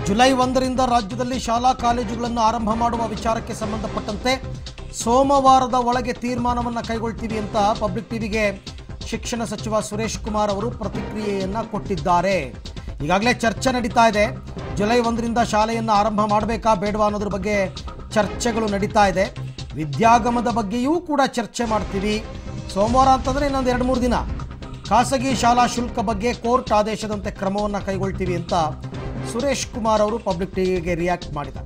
July ಒಂದರಿಂದ ರಾಜ್ಯದಲ್ಲಿ ಶಾಲಾ ಕಾಲೇಜುಗಳನ್ನು ಆರಂಭ ಮಾಡುವ ವಿಚಾರಕ್ಕೆ ಸಂಬಂಧಪಟ್ಟಂತೆ ಸೋಮವಾರದ ಒಳಗೆ ತೀರ್ಮಾನವನ್ನು ಕೈಗೊಳ್ತೀವಿ ಅಂತ ಪಬ್ಲಿಕ್ ಟಿವಿಗೆ ಶಿಕ್ಷಣ ಸಚಿವ ಸುರೇಶ್ ಕುಮಾರ್ ಅವರು ಪ್ರತಿಕ್ರಿಯೆಯನ್ನ ಕೊಟ್ಟಿದ್ದಾರೆ ಈಗಾಗಲೇ ಚರ್ಚೆ ನಡೀತಾ ಇದೆ ಜುಲೈ ಒಂದರಿಂದ ಶಾಲೆಯನ್ನು ಆರಂಭ ಮಾಡಬೇಕಾ ಬೇಡವಾ ಅನ್ನೋದ್ರ ಬಗ್ಗೆ ಚರ್ಚೆಗಳು ನಡೀತಾ ಇದೆ ವಿದ್ಯಾಗಮದ ಬಗ್ಗೆಯೂ ಕೂಡ ಚರ್ಚೆ ಮಾಡ್ತೀವಿ ಸೋಮವಾರ ಅಂತಂದರೆ ಇನ್ನೊಂದು ಎರಡು ಮೂರು ದಿನ ಖಾಸಗಿ ಶಾಲಾ ಶುಲ್ಕ ಬಗ್ಗೆ ಕೋರ್ಟ್ ಆದೇಶದಂತೆ ಕ್ರಮವನ್ನು ಕೈಗೊಳ್ತೀವಿ ಅಂತ ಸುರೇಶ್ ಕುಮಾರ್ ಅವರು ಪಬ್ಲಿಕ್ ಟಿವಿಗೆ ರಿಯಾಕ್ಟ್ ಮಾಡಿದ್ದಾರೆ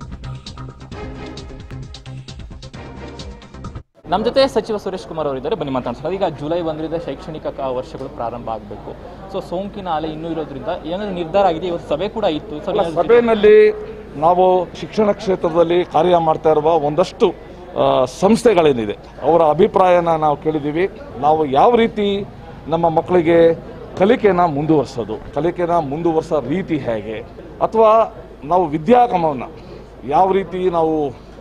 ನಮ್ಮ ಜೊತೆ ಸಚಿವ ಸುರೇಶ್ ಕುಮಾರ್ ಅವರಿದ್ದಾರೆ ಬನ್ನಿ ಮಾತಾಡ್ಸೋಣ ಈಗ ಜುಲೈ ಒಂದರಿಂದ ಶೈಕ್ಷಣಿಕ ಕ- ವರ್ಷಗಳು ಪ್ರಾರಂಭ ಆಗಬೇಕು ಸೊ ಸೋಂಕಿನ ಅಲೆ ಇನ್ನೂ ಇರೋದ್ರಿಂದ ಏನಾದ್ರು ನಿರ್ಧಾರ ಆಗಿದೆ ಇವತ್ತು ಸಭೆ ಕೂಡ ಇತ್ತು ಸಭೆ ಅಲ್ಲ, ಸಭೆಯಲ್ಲಿ ನಾವು ಶಿಕ್ಷಣ ಕ್ಷೇತ್ರದಲ್ಲಿ ಕಾರ್ಯ ಮಾಡ್ತಾ ಇರುವ ಒಂದಷ್ಟು ಆ, ಸಂಸ್ಥೆಗಳೇನಿದೆ ಅವರ ಅಭಿಪ್ರಾಯನ ನಾವು ಕೇಳಿದ್ದೀವಿ ನಾವು ಯಾವ ರೀತಿ ನಮ್ಮ ಮಕ್ಕಳಿಗೆ ಕಲಿಕೆನ ಮುಂದುವರ್ಸೋದು ಕಲಿಕೆನ ಮುಂದುವರ್ಸೋ ರೀತಿ ಹೇಗೆ ಅಥವಾ ನಾವು ವಿದ್ಯಾಗಮವನ್ನು ಯಾವ ರೀತಿ ನಾವು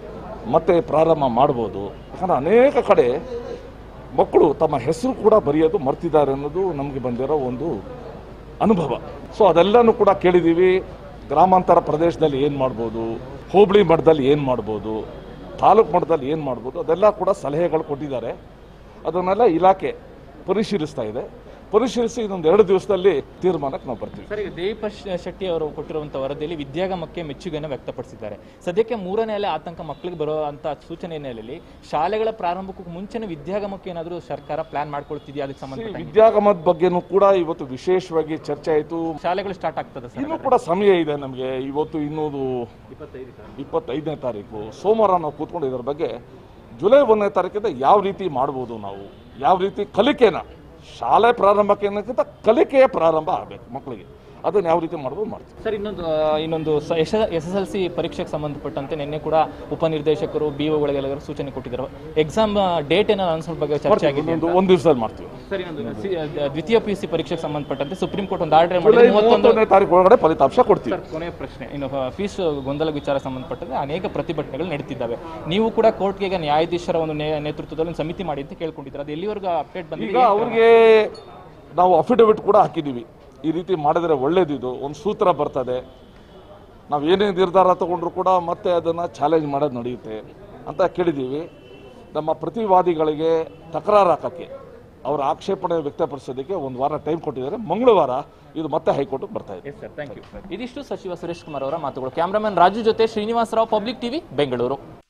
ಮತ್ತೆ ಪ್ರಾರಂಭ ಮಾಡ್ಬೋದು ಯಾಕಂದ್ರೆ ಅನೇಕ ಕಡೆ ಮಕ್ಕಳು ತಮ್ಮ ಹೆಸರು ಕೂಡ ಬರೆಯೋದು ಮರ್ತಿದ್ದಾರೆ ಅನ್ನೋದು ನಮಗೆ ಬಂದಿರೋ ಒಂದು ಅನುಭವ ಸೊ ಅದೆಲ್ಲನೂ ಕೂಡ ಕೇಳಿದ್ದೀವಿ ಗ್ರಾಮಾಂತರ ಪ್ರದೇಶದಲ್ಲಿ ಏನು ಮಾಡ್ಬೋದು ಹೋಬಳಿ ಮಟ್ಟದಲ್ಲಿ ಏನು ಮಾಡ್ಬೋದು ತಾಲೂಕು ಮಟ್ಟದಲ್ಲಿ ಏನು ಮಾಡ್ಬೋದು ಅದೆಲ್ಲ ಕೂಡ ಸಲಹೆಗಳು ಕೊಟ್ಟಿದ್ದಾರೆ ಅದನ್ನೆಲ್ಲ ಇಲಾಖೆ ಪರಿಶೀಲಿಸ್ತಾ ಇದೆ ಪರಿಶೀಲಿಸಿ ಇನ್ನೊಂದು ಎರಡು ದಿವಸದಲ್ಲಿ ತೀರ್ಮಾನಕ್ಕೆ ನಾವು ಬರ್ತೀವಿ ಸರ್ ಈಗ ದೇವಿಪ ಶ- ಶೆಟ್ಟಿ ಅವರು ಕೊಟ್ಟಿರುವಂಥ ವರದಿಯಲ್ಲಿ ವಿದ್ಯಾಗಮಕ್ಕೆ ಮೆಚ್ಚುಗೆಯನ್ನು ವ್ಯಕ್ತಪಡಿಸಿದ್ದಾರೆ ಸದ್ಯಕ್ಕೆ ಮೂರನೇ ಅಲೆ ಆತಂಕ ಮಕ್ಕಳಿಗೆ ಬರುವಂಥ ಸೂಚನೆ ಹಿನ್ನೆಲೆಯಲ್ಲಿ ಶಾಲೆಗಳ ಪ್ರಾರಂಭಕ್ಕೂ ಮುಂಚೆನೇ ವಿದ್ಯಾಗಮಕ್ಕೆ ಏನಾದರೂ ಸರ್ಕಾರ ಪ್ಲಾನ್ ಮಾಡ್ಕೊಳ್ತಿದೆಯಾ ಅದಕ್ಕೆ ಸಂಬಂಧಪಟ್ಟ ವಿದ್ಯಾಗಮದ ಬಗ್ಗೆನೂ ಕೂಡ ಇವತ್ತು ವಿಶೇಷವಾಗಿ ಚರ್ಚೆ ಆಯಿತು ಶಾಲೆಗಳು ಸ್ಟಾರ್ಟ್ ಆಗ್ತದೆ ಸರ್ ಇನ್ನೂ ಕೂಡ ಸಮಯ ಇದೆ ನಮಗೆ ಇವತ್ತು ಇನ್ನೂದು ಇಪ್ಪತ್ತೈದನೇ ತಾರೀಕು ಸೋಮವಾರ ನಾವು ಕೂತ್ಕೊಂಡು ಇದರ ಬಗ್ಗೆ ಜುಲೈ ಒಂದನೇ ತಾರೀಕಿಂದ ಯಾವ ರೀತಿ ಮಾಡ್ಬೋದು ನಾವು ಯಾವ ರೀತಿ ಕಲಿಕೆನ ಶಾಲೆ ಪ್ರಾರಂಭಕ್ಕೆ ಅನ್ನೋಕ್ಕಿಂತ ಕಲಿಕೆಯ ಪ್ರಾರಂಭ ಆಗಬೇಕು ಮಕ್ಕಳಿಗೆ ಅದನ್ನು ಯಾವ ರೀತಿ ಮಾಡ್ಬೋದು ಮಾಡ್ತೀವಿ ಸರ್ ಇನ್ನೊಂದು ಆ, ಇನ್ನೊಂದು ಎಸ್ ಎಸ್ ಎಲ್ ಸಿ ಪರೀಕ್ಷೆಗೆ ಸಂಬಂಧಪಟ್ಟಂತೆ ನಿನ್ನೆ ಕೂಡ ಉಪನಿರ್ದೇಶಕರು ಬಿ ಒಗಳಿಗೆಲ್ಲ ಸೂಚನೆ ಕೊಟ್ಟಿದ್ದಾರೆ ಎಕ್ಸಾಮ್ ಡೇಟ್ ಏನೋ ಅನ್ಸೋ ಬಗ್ಗೆ ಚರ್ಚೆ ಆಗಿದೆ ಒಂದು ಒಂದು ದಿವಸದಲ್ಲಿ ಮಾಡ್ತೀವಿ ಸರ್ ಇನ್ನೊಂದು ಸಿ- ಆ, ದ್ವಿತೀಯ ಪಿ ಯು ಸಿ ಪರೀಕ್ಷೆಗೆ ಸಂಬಂಧಪಟ್ಟಂತೆ ಸುಪ್ರೀಂ ಕೋರ್ಟ್ ಒಂದು ಆರ್ಡರ್ ಜುಲೈ ಮಾಡಿ ಮೂವತ್ತೊಂದು ಮೂವತ್ತೊಂದನೇ ತಾರೀಕು ಒಳಗಡೆ ಫಲಿತಾಂಶ ಕೊಡ್ತೀವಿ ಸರ್ ಕೊನೆಯ ಪ್ರಶ್ನೆ ಇನ್ನು ಫೀಸ್ ಗೊಂದಲ ವಿಚಾರ ಸಂಬಂಧಪಟ್ಟಂತೆ ಅನೇಕ ಪ್ರತಿಭಟನೆಗಳು ನಡೀತಿದ್ದಾವೆ ನೀವು ಕೂಡ ಕೋರ್ಟ್ಗೆ ಈಗ ನ್ಯಾಯಾಧೀಶರ ಒಂದು ನೇ- ನೇತೃತ್ವದಲ್ಲಿ ಒಂದು ಸಮಿತಿ ಮಾಡಿ ಅಂತ ಕೇಳ್ಕೊಂಡಿದ್ದಾರೆ ಅದು ಎಲ್ಲಿವರೆಗೂ ಅಪ್ಡೇಟ್ ಈಗ ಬಂದಿದೆ ಅವ್ರಿಗೆ ನಾವು ಅಫಿಡವಿಟ್ ಕೂಡ ಹಾಕಿದ್ದೀವಿ ಈ ರೀತಿ ಮಾಡಿದರೆ ಒಳ್ಳೇದಿದು ಒಂದು ಸೂತ್ರ ಬರ್ತದೆ ನಾವು ಏನೇ ನಿರ್ಧಾರ ತಗೊಂಡ್ರು ಕೂಡ ಮತ್ತೆ ಅದನ್ನು ಚಾಲೆಂಜ್ ಮಾಡೋದು ನಡೆಯುತ್ತೆ ಅಂತ ಕೇಳಿದ್ದೀವಿ ನಮ್ಮ ಪ್ರತಿವಾದಿಗಳಿಗೆ ತಕರಾರು ಹಾಕೋಕ್ಕೆ ಅವರ ಆಕ್ಷೇಪಣೆ ವ್ಯಕ್ತಪಡಿಸೋದಕ್ಕೆ ಒಂದು ವಾರ ಟೈಮ್ ಕೊಟ್ಟಿದ್ದಾರೆ ಮಂಗಳವಾರ ಇದು ಮತ್ತೆ ಹೈಕೋರ್ಟ್ಗೆ ಬರ್ತಾ ಇದೆ ಎಸ್ ಸರ್ ಥ್ಯಾಂಕ್ ಯು ಇದಿಷ್ಟು ಸಚಿವ ಸುರೇಶ್ ಕುಮಾರ್ ಅವರ ಮಾತುಗಳು ಕ್ಯಾಮ್ರಾಮನ್ ರಾಜು ಜೊತೆ ಶ್ರೀನಿವಾಸರಾವ್ ಪಬ್ಲಿಕ್ ಟಿವಿ ಬೆಂಗಳೂರು